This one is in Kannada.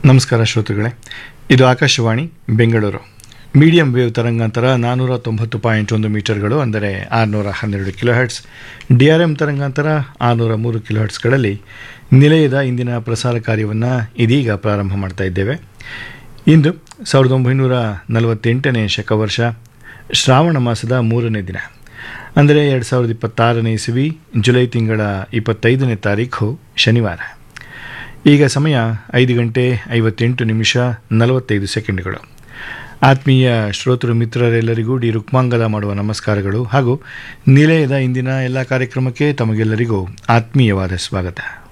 ನಮಸ್ಕಾರ ಶ್ರೋತೃಗಳೇ ಇದು ಆಕಾಶವಾಣಿ ಬೆಂಗಳೂರು ಮೀಡಿಯಂ ವೇವ್ ತರಂಗಾಂತರ ನಾನ್ನೂರ ತೊಂಬತ್ತು ಪಾಯಿಂಟ್ ಒಂದು ಮೀಟರ್ಗಳು ಅಂದರೆ ಆರುನೂರ ಹನ್ನೆರಡು kilohertz D R M ತರಂಗಾಂತರ ಆರುನೂರ ಮೂರು ಕಿಲೋ ಹರ್ಟ್ಸ್ಗಳಲ್ಲಿ ನಿಲಯದ ಇಂದಿನ ಪ್ರಸಾರ ಕಾರ್ಯವನ್ನು ಇದೀಗ ಪ್ರಾರಂಭ ಮಾಡ್ತಾ ಇದ್ದೇವೆ ಇಂದು ಸಾವಿರದ ಒಂಬೈನೂರ ನಲವತ್ತೆಂಟನೇ ಶಕವರ್ಷ ಶ್ರಾವಣ ಮಾಸದ ಮೂರನೇ ದಿನ ಅಂದರೆ ಎರಡು ಸಾವಿರದ ಇಪ್ಪತ್ತಾರನೇ ಇಸವಿ ಜುಲೈ ತಿಂಗಳ ಇಪ್ಪತ್ತೈದನೇ ತಾರೀಖು ಶನಿವಾರ ಈಗ ಸಮಯ ಐದು ಗಂಟೆ ಐವತ್ತೆಂಟು ನಿಮಿಷ ನಲವತ್ತೈದು ಸೆಕೆಂಡ್ಗಳು ಆತ್ಮೀಯ ಶ್ರೋತೃ ಮಿತ್ರರೆಲ್ಲರಿಗೂ ಡಿ ರುಕ್ಮಾಂಗದ ಮಾಡುವ ನಮಸ್ಕಾರಗಳು ಹಾಗೂ ನಿಲಯದ ಇಂದಿನ ಎಲ್ಲ ಕಾರ್ಯಕ್ರಮಕ್ಕೆ ತಮಗೆಲ್ಲರಿಗೂ ಆತ್ಮೀಯವಾದ ಸ್ವಾಗತ